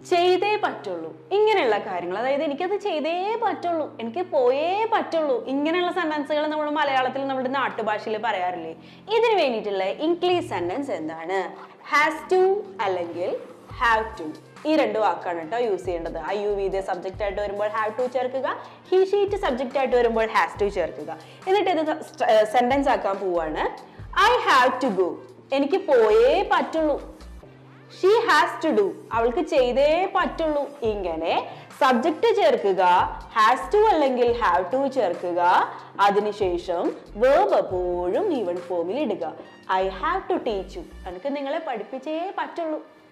ചെയ്തേ പറ്റുള്ളൂ ഇങ്ങനെയുള്ള കാര്യങ്ങൾ അതായത് എനിക്കത് ചെയ്തേ പറ്റുള്ളൂ എനിക്ക് പോയേ പറ്റുള്ളൂ ഇങ്ങനെയുള്ള സെന്റൻസുകൾ നമ്മൾ മലയാളത്തിൽ നമ്മുടെ നാട്ടുഭാഷയിൽ പറയാറില്ലേ ഇതിന് വേണ്ടിയിട്ടുള്ള ഇംഗ്ലീഷ് സെന്റൻസ് എന്താണ് ഹാസ് ടു അല്ലെങ്കിൽ ഹാവ് ടു ഈ രണ്ട് വാക്കാണ് കേട്ടോ യൂസ് ചെയ്യേണ്ടത് ഐ യു വി സബ്ജക്റ്റ് ആയിട്ട് വരുമ്പോൾ ഹാവ് ടു ചേർക്കുക ഹി ഷീറ്റ് സബ്ജക്റ്റ് ആയിട്ട് വരുമ്പോൾ ഹാസ് ടു ചേർക്കുക എന്നിട്ട് ഇത് സെന്റൻസ് ആക്കാൻ പോവാണ് ഐ ഹാവ് ടു ഗോ എനിക്ക് പോയേ പറ്റുള്ളൂ ഷീ ഹാസ് ടു ഡു അവൾക്ക് ചെയ്തേ പറ്റുള്ളൂ ഇങ്ങനെ സബ്ജക്റ്റ് ചേർക്കുക ഹാസ് ടു അല്ലെങ്കിൽ ഹാവ് ടു ചേർക്കുക അതിനുശേഷം വേർബ് എപ്പോഴും ഈവൺ ഫോമിൽ ഇടുക I have to teach you എനിക്ക് നിങ്ങളെ പഠിപ്പിച്ചേ പറ്റുള്ളൂ